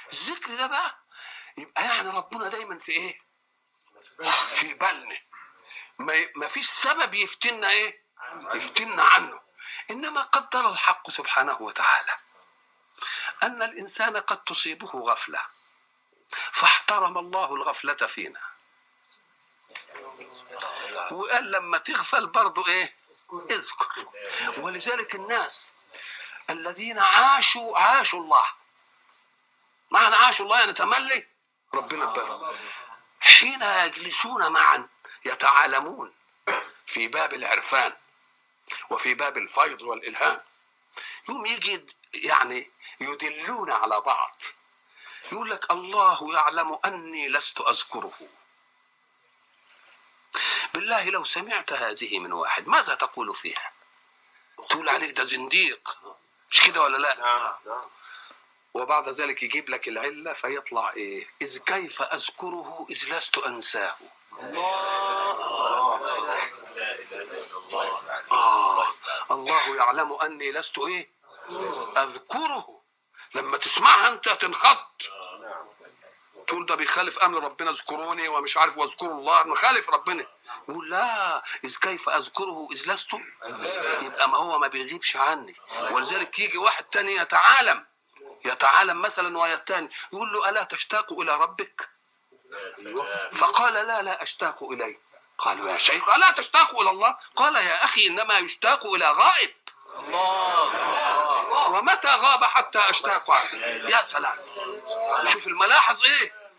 الذكر ده بقى يبقى يعني ربنا دايما في ايه في بالنا ما ما فيش سبب يفتنا ايه يفتنا عنه انما قدر الحق سبحانه وتعالى ان الانسان قد تصيبه غفله فاحترم الله الغفله فينا وقال لما تغفل برضو ايه اذكر ولذلك الناس الذين عاشوا عاشوا الله معنى عاشوا الله يعني تملي ربنا بل حين يجلسون معا يتعالمون في باب العرفان وفي باب الفيض والإلهام يوم يجي يعني يدلون على بعض يقول لك الله يعلم أني لست أذكره بالله لو سمعت هذه من واحد ماذا تقول فيها تقول عليه ده زنديق مش كده ولا لا وبعد ذلك يجيب لك العلة فيطلع ايه إذ كيف أذكره إذ لست أنساه آه الله يعلم أني لست إيه أذكره لما تسمعها أنت تنخض تقول ده بيخالف أمر ربنا اذكروني ومش عارف واذكروا الله مخالف ربنا يقول لا إذ كيف أذكره إذ لست يبقى ما هو ما بيغيبش عني ولذلك يجي واحد تاني يتعالم يتعالم مثلا ويا الثاني يقول له ألا تشتاق إلى ربك فقال لا لا أشتاق إليه قالوا يا شيخ ألا تشتاق إلى الله قال يا أخي إنما يشتاق إلى غائب ومتى غاب حتى أشتاق عليه يا سلام شوف الملاحظ إيه